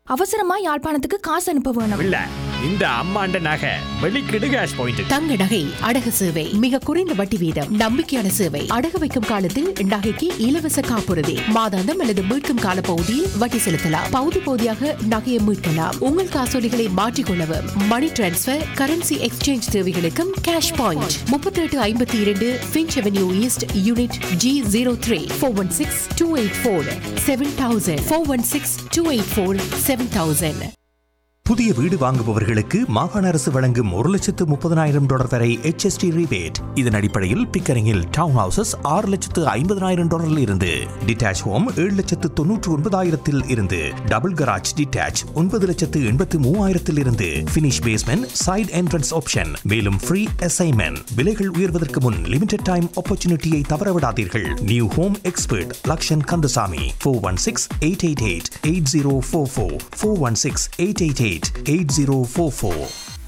அவசரமா யாழ்ப்பாணத்துக்கு காசு அனுப்ப வேணும் இல்ல இந்த அம்மாண்ட நகை வெளிக்கிடு கேஷ் பாயிண்ட் தங்க நகை அடகு சேவை மிக குறைந்த வட்டி வீதம் நம்பிக்கையான சேவை அடகு வைக்கும் காலத்தில் நகைக்கு இலவச காப்புறுதி மாதாந்தம் அல்லது மீட்கும் கால பகுதியில் வட்டி செலுத்தலாம் பகுதி பகுதியாக நகையை மீட்கலாம் உங்கள் காசோலிகளை மாற்றிக்கொள்ளவும் மணி டிரான்ஸ்பர் கரன்சி எக்ஸ்சேஞ்ச் தேவைகளுக்கும் கேஷ் பாயிண்ட் முப்பத்தி எட்டு ஐம்பத்தி இரண்டு Finch avenue east unit G zero three four one six two eight four seven thousand four one six two eight four seven thousand புதிய வீடு வாங்குபவர்களுக்கு மாகாண அரசு வழங்கும் ஒரு லட்சத்து முப்பதனாயிரம் டாலர் வரை HST rebate இதன் அடிப்படையில் பிக்கரிங்கில் டவுன் ஹவுசஸ் ஆறு லட்சத்து ஐம்பதனாயிரம் டாலரில் இருந்து டிட்டாச் ஹோம் ஏழு லட்சத்து தொன்னூற்று ஒன்பதாயிரத்தில் இருந்து டபுள் கராஜ் டிட்டாச் ஒன்பது லட்சத்து எண்பத்து மூவாயிரத்தில் இருந்து finish basement side entrance option மேலும் ஃப்ரீ அசைன்மெண்ட் விலைகள் உயர்வதற்கு முன் லிமிடெட் டைம் ஆப்பர்ச்சுனிட்டியை தவறவிடாதீர்கள் new home expert Lakshan Kandasamy four one six eight eight eight eight zero four four four one six eight eight eight eight zero four four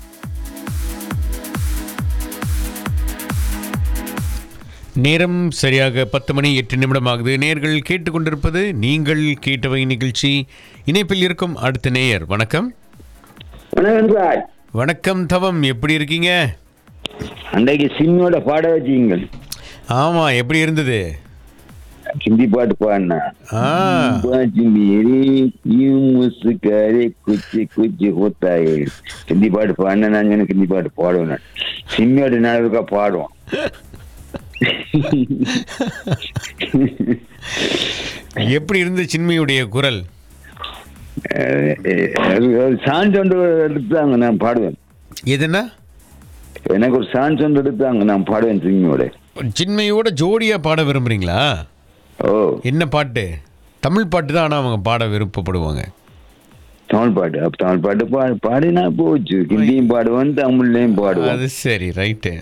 நேரம் சரியாக பத்து மணி எட்டு நிமிடம் ஆகுது நேர்கள் கேட்டுக்கொண்டிருப்பது நீங்கள் கேட்டவை நிகழ்ச்சி இணைப்பில் இருக்கும் அடுத்த நேயர் வணக்கம் வணக்கம் சார் வணக்கம் தவம் எப்படி இருக்கீங்க அன்றைக்கு சிம்மோட பாட வச்சீங்கள் ஆமாம் எப்படி இருந்தது ஹிந்தி பாட்டு பாடினா ஆ बाजी मेरी यूं मुस्कुराए कुछ कुछ होता है ஹிந்தி பாட்டு பாடினா நான் எனக்கு ஹிந்தி பாட்டு பாடுவேன் நான். சிம்மியோட நாளுக்கா பாடுவோம் எப்படி இருந்தது சின்மையுடைய குரல் சான்ஸ் ஒன்று எடுத்தாங்க நான் பாடுவேன் எதுனா எனக்கு ஒரு சான்ஸ் ஒன்று எடுத்தாங்க நான் பாடுவேன் சிம்மியோட சின்மையோட ஜோடியா பாட விரும்புறீங்களா ஓ என்ன பாட்டு தமிழ் பாட்டு தான் ஆனால் அவங்க பாட விருப்பப்படுவாங்க தமிழ் பாட்டு அப்ப தமிழ் பாட்டு பா பாடினா போச்சு ஹிந்தியும் பாடுவேன் தமிழ்லையும் பாடுவேன் அது சரி ரைட்டு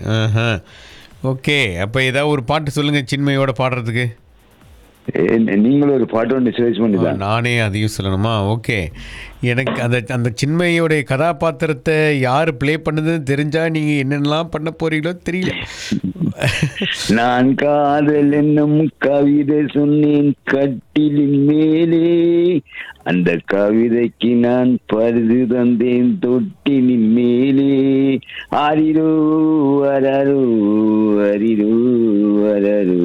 ஓகே அப்போ ஏதாவது ஒரு பாட்டு சொல்லுங்க சின்மையோட பாடுறதுக்கு ஏ, நீங்களும் ஒரு பாட்டு ஒன்று சர்ச் பண்ணி தான் நானே அதையும் சொல்லணுமா ஓகே எனக்கு அந்த அந்த சின்மையோடைய கதாபாத்திரத்தை யார் ப்ளே பண்ணுதுன்னு தெரிஞ்சா நீங்க என்னென்னலாம் பண்ண போறீங்களோ தெரியல நான் காதல் என்னும் கவிதை சொன்னேன் கட்டிலின் மேலே அந்த கவிதைக்கு நான் பரிது தந்தேன் தொட்டிலின் மேலே ஆரிரோ அரரோ அரிரோ அரரோ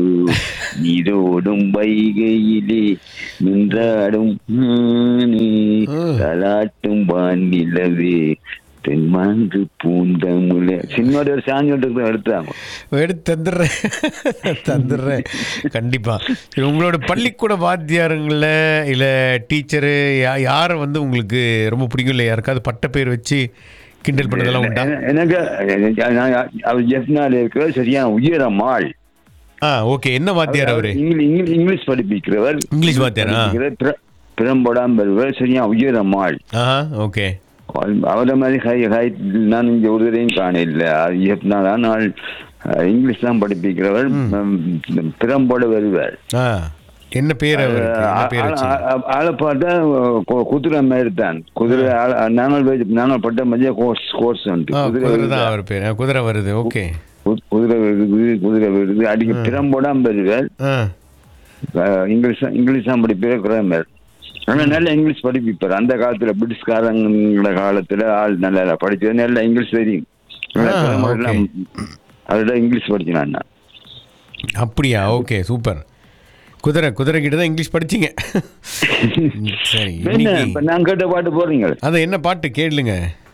நீரோடும் வைகையிலே நின்றாடும் மானே, தலாட்டும் வானிலவே தென்மாங்கு பூந்தமுல சின்னோட ஒரு சாங் எடுத்தாங்க எடுத்து தந்துடுறேன் தந்துடுறேன் கண்டிப்பா சரி, உங்களோட பள்ளிக்கூட வாத்தியாருங்கள இல்ல டீச்சரு யாரை வந்து உங்களுக்கு ரொம்ப பிடிக்கும் இல்லை யாருக்காவது பட்ட பேர் வச்சு கிண்டல் பண்ணதெல்லாம் உண்டா எனக்கு நான் அவர் ஜெஃப்னால இருக்கிற சரியான உயரமாள் ஆ ஓகே என்ன வாத்தியார் அவரு இங்கிலீஷ் இங்கிலீஷ் இங்கிலீஷ் படிப்பிக்கிறவர் இங்கிலீஷ் வாத்தியார், ஆ. படிப்பிக்கிற பிர- பிரம்படாம் பெறுவர் சரியா உயரமாள் ஆஹா ஓகே அவரை மாதிரி ஹை ஹை நான் இங்க ஒரு தடையும் காண இல்லை ஜெஃப்னா தான் நான் அஹ், இங்கிலீஷ் தான் படிப்பிக்கிறவர் ம், பிரம்போட வருவார் ஆ என்ன பேர் அவருக்கு என்ன பேர் வச்சு ஆளை பார்த்தா கு- குதிரை மாதிரி தான் குதிரை ஆள- நாங்கள் வே- நாங்கள் பட்ட மதிய கோர்ஸ் கோர்ஸ் உண்டு ஆ குதிரை குதிரை தான் வருதா? அவர் பேர் ஆ, குதிரை வருது ஓகே கு- குதிரை வருது குதிரை வருது அடிக்க திறம்போடாம வருவார் ஆ அஹ், இங்கிலீஷ் தான் இங்கிலீஷ் தான் படிப்பார் கிராமர் ஆனா நல்ல இங்கிலீஷ் படிப்பிப்பார் அந்த காலத்துல பிரிட்டிஷ்காரங்களோட காலத்துல ஆள் நல்லா படிச்சது நல்ல இங்கிலீஷ் தெரியும் நல்லா ஆ, grammar எல்லாம் okay. அதோட இங்கிலீஷ் படிச்சினான் நான் அப்படியா ஓகே சூப்பர் குதிரை குதிரை கிட்ட தான் இங்கிலீஷ் படிச்சீங்க சரி என்ன இன்னைக்கு இப்ப நான் கேட்ட பாட்டு போறீங்க அது என்ன பாட்டு கேளுங்க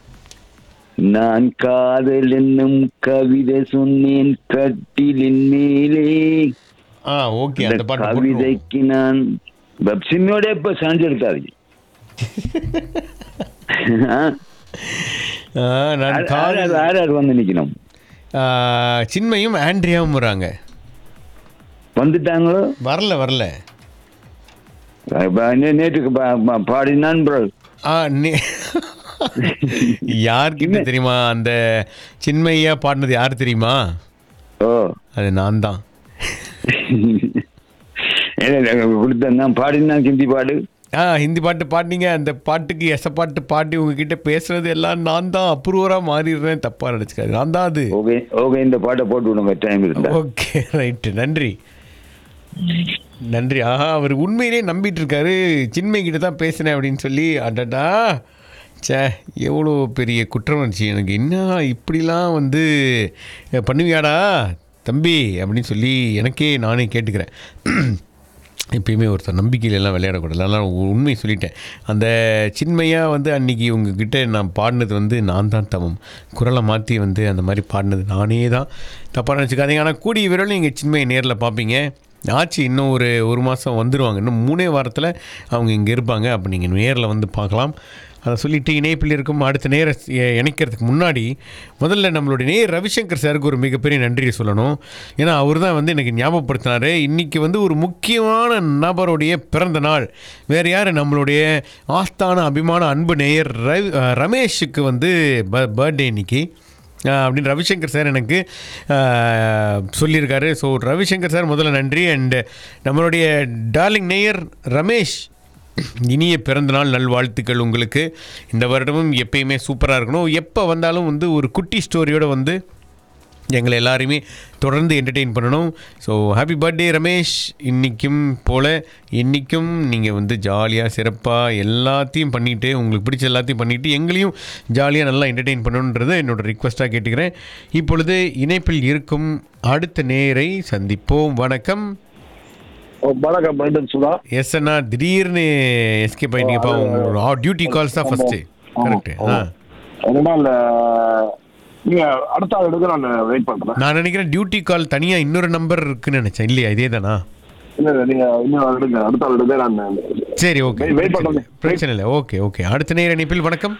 நான் காதல் என்னும் கவிதை சொன்னேன் கட்டிலின் மேலே ஆ ஓகே அந்த அந்த பாட்டு போட்டுருவோம். கவிதைக்கு நான் சிம்மியோட இப்ப சான்ஸ் எடுத்தாரு ஆ, நான் காதல் யார் யார் வந்து நிக்கணும் ஆ, சின்மையும் ஆண்ட்ரியாவும் வராங்க வந்துட்டாங்களோ வரல வரல இப்ப நே- நேற்றுக்கு பா- பா- பாடினான் ப்ரோ ஆ நே- யார்கிட்ட தெரியுமா அந்த சின்மையா பாடினது யார் தெரியுமா ஓ அது நான் தான் கொடுத்த நான் பாடினான் ஹிந்தி பாடு ஆ ஹிந்தி பாட்டு பாடினீங்க அந்த பாட்டுக்கு எச பாட்டு பாடி உங்ககிட்ட பேசுறது எல்லாம் நான் தான் அப்ரூவராக மாறிடுறேன் தப்பா நினச்சிக்காது நான் தான் அது ஓகே ஓகே இந்த பாட்டை போட்டு விடுங்க டைம் இருந்தா ஓகே ரைட்டு நன்றி நன்றி ஆஹா அவர் உண்மையிலே நம்பிட்டு இருக்காரு சின்மை கிட்ட தான் பேசினேன் அப்படின்னு சொல்லி அடடா ச்சே எவ்வளோ பெரிய குற்றவுணர்ச்சி எனக்கு என்ன இப்படிலாம் வந்து அஹ், பண்ணுவியாடா தம்பி அப்படின்னு சொல்லி எனக்கே நானே கேட்டுக்கிறேன் எப்பயுமே ஒருத்தர் நம்பிக்கையில எல்லாம் விளையாடக்கூடாது அதனால் உண்மை சொல்லிட்டேன் அந்த சின்மையாக வந்து அன்றைக்கி உங்ககிட்ட நான் பாடினது வந்து நான் தான் தவம் குரலை மாற்றி வந்து அந்த மாதிரி பாடினது நானே தான் தப்பாக நினச்சிக்காதீங்க ஆனால் கூடிய விரல் நீங்கள் சின்மையை நேரில் பார்ப்பீங்க ஆச்சு இன்னும் ஒரு ஒரு மாதம் வந்துடுவாங்க இன்னும் மூணே வாரத்தில் அவங்க இங்கே இருப்பாங்க அப்போ நீங்கள் நேரில் வந்து பார்க்கலாம் அதை சொல்லிட்டு இணைப்பில் இருக்கும் அடுத்த நேர இணைக்கிறதுக்கு முன்னாடி முதல்ல நம்மளுடைய நேர் ரவிசங்கர் சாருக்கு ஒரு மிகப்பெரிய நன்றியை சொல்லணும் ஏன்னா அவர் தான் வந்து எனக்கு ஞாபகப்படுத்தினாரு இன்றைக்கி வந்து ஒரு முக்கியமான நபருடைய பிறந்த நாள் வேறு யார் நம்மளுடைய ஆஸ்தான அபிமான அன்பு நேயர் ரவி அஹ், ரமேஷுக்கு வந்து ப பர்த்டே இன்னைக்கு அஹ், அப்படின்னு ரவிசங்கர் சார் எனக்கு அஹ், சொல்லியிருக்காரு ஸோ ரவிசங்கர் சார் முதல்ல நன்றி அண்ட் நம்மளுடைய டார்லிங் நேயர் ரமேஷ் இனிய பிறந்தநாள் நல்வாழ்த்துக்கள் உங்களுக்கு இந்த வருடமும் எப்பயுமே சூப்பராக இருக்கணும் எப்போ வந்தாலும் வந்து ஒரு குட்டி ஸ்டோரியோடு வந்து எங்களை எல்லாரையுமே தொடர்ந்து என்டர்டெயின் பண்ணணும் ஸோ ஹாப்பி பர்த்டே ரமேஷ் இன்றைக்கும் போல் இன்றைக்கும் நீங்கள் வந்து ஜாலியாக சிறப்பாக எல்லாத்தையும் பண்ணிவிட்டு உங்களுக்கு பிடிச்ச எல்லாத்தையும் பண்ணிவிட்டு எங்களையும் ஜாலியாக நல்லா என்டர்டெயின் பண்ணணுன்றதை என்னோட ரிக்வஸ்ட்டாக கேட்டுக்கிறேன் இப்பொழுது இணைப்பில் இருக்கும் அடுத்த நேரை சந்திப்போம் வணக்கம் வணக்கம் மீண்டும் சுதா எஸ் அண்ணா திடீர்னு எஸ்கேப் ஆகிட்டீங்கப்பா உங்களோட டியூட்டி கால்ஸ் தான் ஃபஸ்ட்டு கரெக்டு ஆ என்னன்னா இந்த நீங்க அடுத்த ஆள் எடுக்க நான் வெயிட் பண்றேன் நான் நினைக்கிறேன் டியூட்டி கால் தனியாக இன்னொரு நம்பர் இருக்குன்னு நினச்சேன் இல்லையா இதே தானா இல்ல இல்ல நீங்க இன்னும் ஆள் எடுங்க அடுத்த ஆள் எடுக்க நான் சரி ஓகே Wait- wait பண்ணுங்க. பிரச்சனை இல்லை ஓகே ஓகே அடுத்த நேர இணைப்பில் வணக்கம்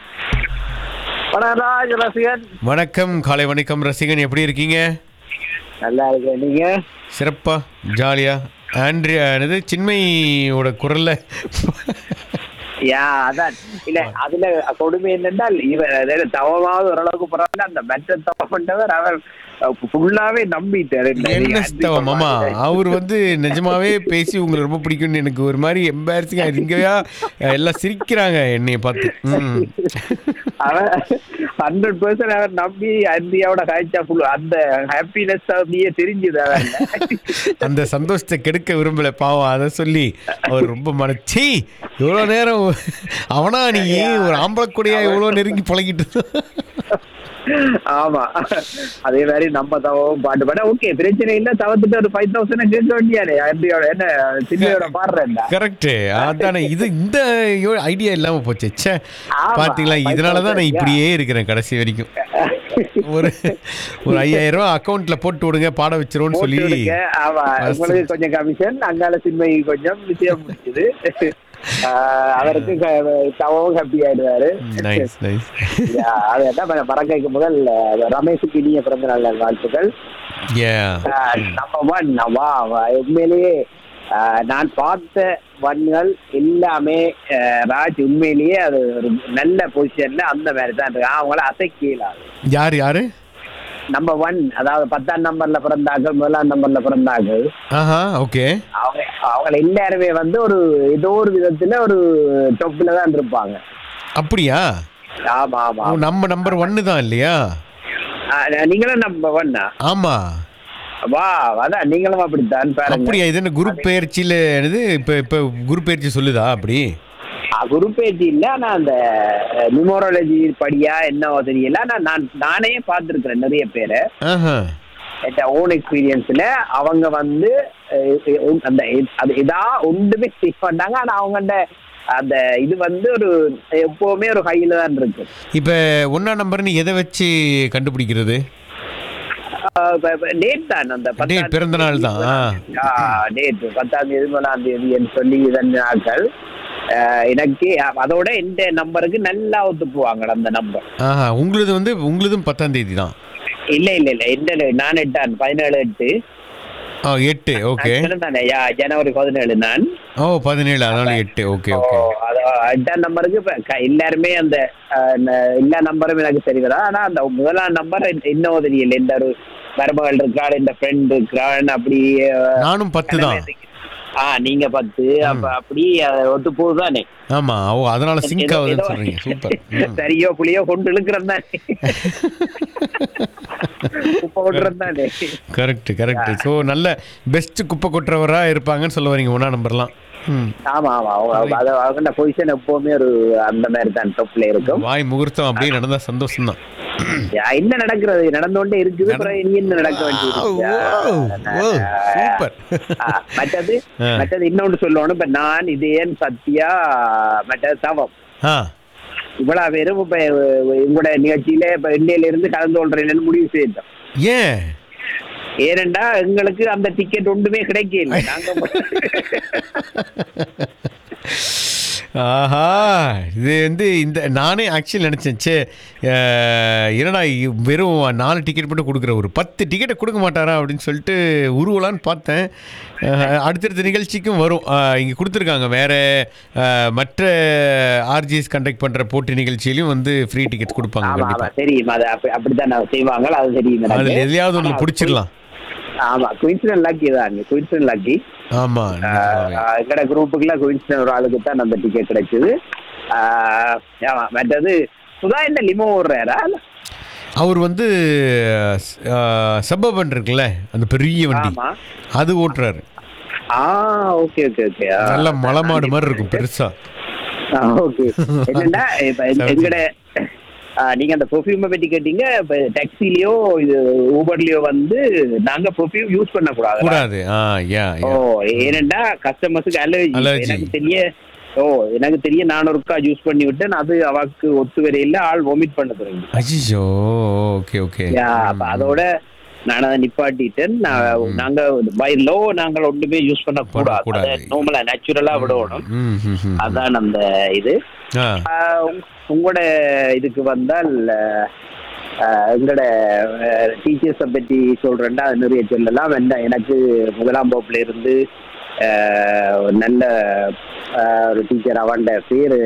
வணக்கம் ரசிகன் வணக்கம் காலை வணக்கம் ரசிகன் எப்படி இருக்கீங்க நல்லா இருக்கேன் நீங்க சிறப்பா ஜாலியா ஆண்ட்ரியா என்னது சின்மையோட குரல்ல யா அதான் இல்ல அதுல கொடுமை என்னென்றால் இவர் தவமாவது ஓரளவுக்கு பரவாயில்ல அந்த மெச்ச தவப்பட்டவர் அவர் ஃபுல்லாவே நம்பிட்டாரு என்ன ஸ்தவம் ஆமா அவர் வந்து நிஜமாவே பேசி உங்களுக்கு ரொம்ப பிடிக்கும்னு எனக்கு ஒரு மாதிரி எம்பாரசிங்கா இங்கயா எல்லாம் சிரிக்கிறாங்க என்னைய பார்த்து ம். அவர் ஹண்ட்ரட் பர்சன்ட் அவர் நம்பி இந்தியாவோட காய்ச்சா ஃபுல் அந்த ஹாப்பினஸ் அப்படியே தெரிஞ்சுது அவர் அந்த சந்தோஷத்தை கெடுக்க விரும்பல பாவம் அதை சொல்லி அவர் ரொம்ப மனச்சி இவ்வளோ நேரம் அவனா நீ ஒரு ஆம்பளை கூடயா இவ்வளோ நெருங்கி பழகிட்டு ஆமா அதே மாதிரி நம்ம தவவும் பாட்டு பாட ஓகே பிரச்சனை இல்ல தவத்துட்டு ஒரு ஃபைவ் தௌசண்ட் கேட்க வேண்டியானே இந்தியாவோட என்ன சின்னையோட பாடுறேன்டா கரெக்ட் அதானே இது இந்த ஐடியா இல்லாம போச்சு ச்சே ஆமா. பாத்தீங்களா இதனால தான் நான் இப்படியே இருக்கிறேன் கடைசி வரைக்கும் ஒரு ஒரு ஐயாயிரம் ரூபாய் அக்கௌண்ட்ல போட்டு விடுங்க பாட வச்சிருவோம்னு சொல்லி போட்டு விடுங்க. ஆமா உங்களுக்கு கொஞ்சம் கமிஷன் அங்கால சின்மை கொஞ்சம் விஷயம் முடிச்சது ஆஹ் அவருக்கு க- தவவும் ஹாப்பி ஆயிடுவாரு நைஸ் நைஸ் Yeah, அது என்ன பண்ண பறக்கைக்கு முதல் அஹ், ரமேஷுக்கு இனிய பிறந்த நாள் வாழ்த்துக்கள் ஏ நம்பர் ஒன் வா வா, உண்மையிலேயே ஆஹ், நான் பார்த்த வன்கள் எல்லாமே ஆஹ், ராஜ் உண்மையிலேயே அது ஒரு நல்ல பொசிஷன்ல அந்த மாதிரி தான் இருக்கு அவங்கள அசைக்கலாது யார் யாரு நம்பர் ஒன் அதாவது பத்தாம் நம்பர்ல பிறந்தார்கள் முதலாம் நம்பர்ல பிறந்தார்கள் ஆஹா ஓகே அவங்க அவங்க எல்லாருமே வந்து ஒரு ஏதோ ஒரு விதத்துல ஒரு டொப்ல தான் இருப்பாங்க அப்படியா ஆமா ஆமா ஓ, நம்ம நம்பர் ஒன்னு தான் இல்லையா ஆஹ், நீங்களும் நம்பர் ஒன்னா ஆமா வா அதான் நீங்களும் அப்படித்தான் பாருங்க அப்படியா இது என்ன குரு பயிற்சியில என்னது இப்ப இப்ப குரு பயிற்சி சொல்லுதா அப்படி குரு பேச்சு இல்ல ஆனா அந்த நியூமரோலஜி படியா என்னவோ தெரியல ஆனா நான் நானே பார்த்திருக்கிறேன் நிறைய பேரை ஆஹா என் ஓன் எக்ஸ்பீரியன்ஸ்ல அவங்க வந்து அஹ், அஹ், அந்த இ- அது இதா ஒன்றுமே ஸ்டிக் பண்ணாங்க ஆனா அவங்கள்ட அந்த இது வந்து ஒரு எப்பவுமே ஒரு ஹையில தான் இருக்கு இப்ப ஒன்னா நம்பர்னு எதை வச்சு கண்டுபிடிக்கிறது டேட் தான் அந்த Date, பிறந்த நாள் தான். ஆ. டேட் பத்தாம் தேதி முதலாம் தேதி சொல்லி ரெண்டு நாட்கள் அஹ், எனக்கு அதோட இந்த நம்பருக்கு நல்லா ஒத்து போவாங்க அந்த நம்பர் ஆஹா உங்களுது வந்து உங்களுதும் பத்தாம் தேதி தான் இல்ல இல்ல இல்ல இந்த நான் எட்டான் பதினேழு எட்டு ஆ எட்டு ஓகே நான் தானே யா ஜனவரி பதினேழு நான் ஓ பதினேழு அதனால எட்டு ஓகே ஓ, ஓகே அது எட்டாம் நம்பருக்கு இப்ப க- எல்லாருமே அந்த அஹ், ந- எல்லா நம்பரும் எனக்கு தெரியுதா ஆனா அந்த முதலாம் நம்பர் இன்னும் தெரியல இந்த ஒரு மருமகள் இருக்கிறாள் இந்த ஃப்ரெண்ட் இருக்கிறாள் அப்படி அஹ், நானும் பத்து தான் ஆ நீங்க பத்து அப்ப அப்படி அஹ், ஒத்து போகுதானே ஆமா ஓ அதனால சிங்க் ஏதோ- ஆகுதுன்னு ஏதோ- சொல்றீங்க சூப்பர் ம். சரியோ புளியோ கொண்டு இழுக்கிறோம் தானே குப்பை கொட்டுறோம் தானே கரெக்ட் கரெக்ட் ஸோ நல்ல பெஸ்ட் குப்பை கொட்டுறவரா இருப்பாங்கன்னு சொல்ல வரீங்க ஒன்றா நம்பர்லாம் ம் ஆமா ஆமா அவங்க அது அவங்க பொசிஷன் எப்பவுமே ஒரு அந்த மாதிரி தான் டொப்ல இருக்கும் வாய் முகூர்த்தம் அப்படியே நடந்தா சந்தோஷம் தான் யா, என்ன நடக்கிறது நடந்தோண்டே இருக்குது அப்புறம் இனி என்ன நடக்க வேண்டியது சூப்பர் ஆ, மற்றது ஆ. மற்றது இன்னொன்று சொல்லணும் இப்ப நான் இதேன் சத்யா மற்றது தவம் ஆ இவ்வளவு பேரும் இப்ப உங்களோட நிகழ்ச்சியில இப்ப இந்தியில இருந்து கலந்து கொள்றேன்னு முடிவு செய்தோம் ஏன் ஏனெண்டா எங்களுக்கு அந்த டிக்கெட் ஒன்றுமே கிடைக்கல நாங்க ஆஹா இது வந்து இந்த நானே ஆக்சுவலி நினச்சேன் சே அஹ், என்னடா இ- வெறும் நாலு டிக்கெட் மட்டும் கொடுக்குற ஒரு பத்து டிக்கெட்டை கொடுக்க மாட்டாரா அப்படின்னு சொல்லிட்டு உருவலான்னு பார்த்தேன் அஹ், அடுத்தடுத்த நிகழ்ச்சிக்கும் வரும் இங்கே கொடுத்துருக்காங்க வேறு மற்ற ஆர்ஜிஎஸ் கண்டக்ட் பண்ணுற போட்டி நிகழ்ச்சியிலையும் வந்து ஃப்ரீ டிக்கெட் கொடுப்பாங்க ஆமா ஆமா கண்டிப்பாக தெரியும் அது அப்படி அப்படித்தான் நான் செய்வாங்க அது தெரியும் அதில் எனக்கு. எதையாவது ஒன்று பிடிச்சிடலாம் ஆமா குயின்சிடன் லக்கி தான் குயின்சிடன் லக்கி ஆமாம் எங்கட குரூப்புக்குள்ள குயின்சிடன் ஒரு ஆளுக்கு தான் அந்த டிக்கெட் கிடைச்சது ஆஹ், ஆமா மற்றது சுதா என்ன லிமோ ஓடுறாரா அவர் வந்து சப்பபன் இருக்குல்ல அந்த பெரிய வண்டி ஆமா அது ஓட்டுறாரு ஆ ஓகே ஓகே ஓகே நல்ல மலைமாடு மாதிரி இருக்கும் பெருசா ஓகே என்னன்னா இப்ப எங்கட ஆ, நீங்க அந்த பெர்ஃபியூமை பத்தி கேட்டீங்க இப்ப டாக்ஸிலயோ இது ஊபர்லயோ வந்து நாங்க பெர்ஃபியூம் யூஸ் பண்ண கூடாது கூடாது ஆ யா ஓ ஏனெண்டா கஸ்டமர்ஸுக்கு அலர்ஜி Allergy. எனக்கு தெரிய ஓ எனக்கு தெரிய நான் ஒருக்கா யூஸ் பண்ணி விட்டேன் அது அவக்கு ஒத்து வரையில ஆள் வாமிட் பண்ண தொடங்கி அஜிஷோ ஓகே ஓகே யா, அப்ப அதோட நான் அதை நிப்பாட்டிட்டேன் நான் நாங்க பை லோ நாங்கள் ஒன்றுமே யூஸ் பண்ண கூடாது பண்ணக்கூடாது. நார்மலா நேச்சுரலா விடணும் ம் ம், ம். அதான் அந்த இது ஆ ஆஹ் உங்க- உங்களோட இதுக்கு வந்தால் ஆஹ் எங்களோட டீச்சர்ஸை பற்றி சொல்றேன்டா அது நிறைய சொல்லலாம் என்ன எனக்கு முதலாம் வகுப்புல இருந்து ஆஹ் ஒரு நல்ல ஆஹ் ஒரு டீச்சர் அவன்ட பேர்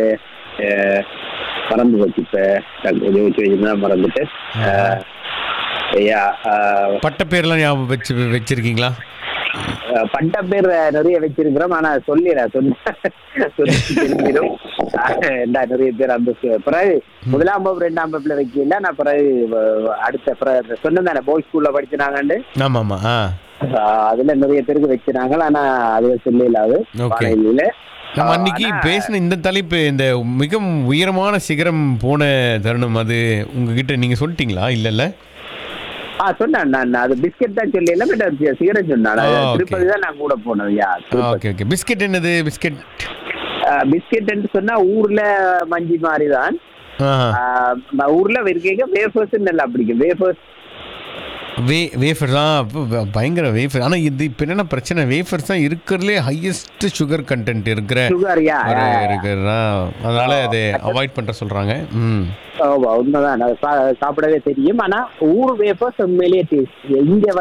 மறந்து போச்சு இப்போ யோசிச்சு வச்சுருந்தா மறந்துட்டு ஆஹ் ஐயா ஆஹ் பட்ட பேர்லாம் ஞாபகம் வச்சு வச்சிருக்கீங்களா அஹ் பட்ட பேர் நிறைய வச்சிருக்கிறோம் ஆனா சொல்லிடுறேன் சொன்ன சொல்லி தெரிஞ்சிடும் ஏண்டா நிறைய பேர் அந்த சு- பிறகு முதலாம் வகுப்பு ரெண்டாம் வகுப்புல வைக்கல நான் பிறகு வ- அடுத்த பிறகு சொன்னேன் பாய்ஸ் ஸ்கூல்ல படிச்சினாங்கண்டு ஆமாம் ஆமாம் ஆ அஹ் அதுல நிறைய பேருக்கு வச்சினாங்க ஆனா அது சொல்லல அது Okay. வானொலியில. நம்ம அன்னைக்கு ஆனா- பேசின இந்த தலைப்பு இந்த மிக உயரமான சிகரம் போன தருணம் அது உங்ககிட்ட நீங்க சொல்லிட்டீங்களா இல்லல்ல ஆ சொன்னேன் நான் அது பிஸ்கெட் தான் சொல்லல பட் சிகரெட் சொன்னான் அது ஆ, okay. திருப்பதி தான் நான் கூட போனது யா ஓகே ஓகே பிஸ்கெட் என்னது பிஸ்கெட் பிஸ்கெட் சொன்னா ஊர்ல மஞ்சி மாதிரி தான் ஆ ஆஹ் ஊர்ல இருக்கீங்க வேஃபர்ஸ் நல்லா பிடிக்கும் வேஃபர்ஸ் வே வேஃபர் தான் அப்ப ப- பயங்கர வேஃபர் ஆனால் இது இப்போ என்னென்ன பிரச்சனை வேஃபர்ஸ் தான் இருக்கிறதுலே ஹையஸ்ட் சுகர் கண்டென்ட் இருக்கிற சுகர் யா ஒரு இருக்கிறதா அதனால அதை அவாய்ட் பண்ணுற சொல்கிறாங்க ம் உண்மைதான் அது சா- சாப்பிடவே தெரியும் ஆனா ஊர் வேஃபர்ஸ் உண்மையிலேயே டேஸ்ட் இங்க